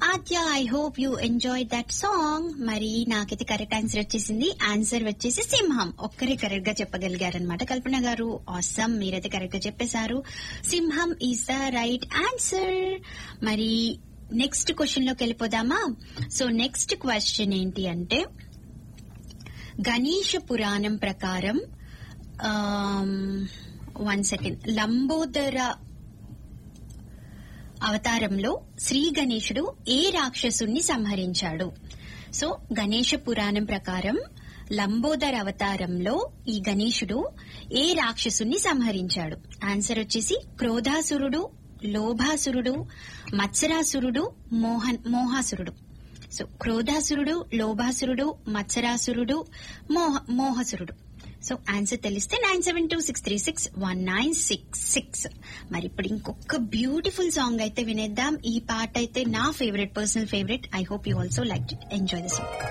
Aadya I hope you enjoy that song మరి నాకైతే correct answer వచ్చేసింది ఆన్సర్ వచ్చేసి సింహం ఒక్కరే కరెక్ట్ గా చెప్పగలిగారనమాట కల్పన గారు ఆసమ్ మీరైతే కరెక్ట్ గా చెప్పేశారు సింహం ఈజ్ ద రైట్ ఆన్సర్ మరి నెక్స్ట్ క్వశ్చన్ లోకి వెళ్ళిపోదామా సో నెక్స్ట్ క్వశ్చన్ ఏంటి అంటే గణేష పురాణం ప్రకారం వన్ సెకండ్ లంబోదర అవతారంలో శ్రీ గణేశుడు ఏ రాక్షసుణ్ణి సంహరించాడు సో గణేష పురాణం ప్రకారం లంబోదర్ అవతారంలో ఈ గణేశుడు ఏ రాక్షసుణ్ణి సంహరించాడు ఆన్సర్ వచ్చేసి క్రోధాసురుడు లోభాసురుడు మత్సరాసురుడు మోహన్ మోహాసురుడు సో క్రోధాసురుడు లోభాసురుడు మత్సరాసురుడు మోహ మోహసురుడు సో ఆన్సర్ తెలిస్తే nine seven two six three six one nine six six మరి ఇప్పుడు ఇంకొక బ్యూటిఫుల్ సాంగ్ అయితే వినేద్దాం ఈ పాట అయితే నా favourite personal favourite I hope you also like enjoy the song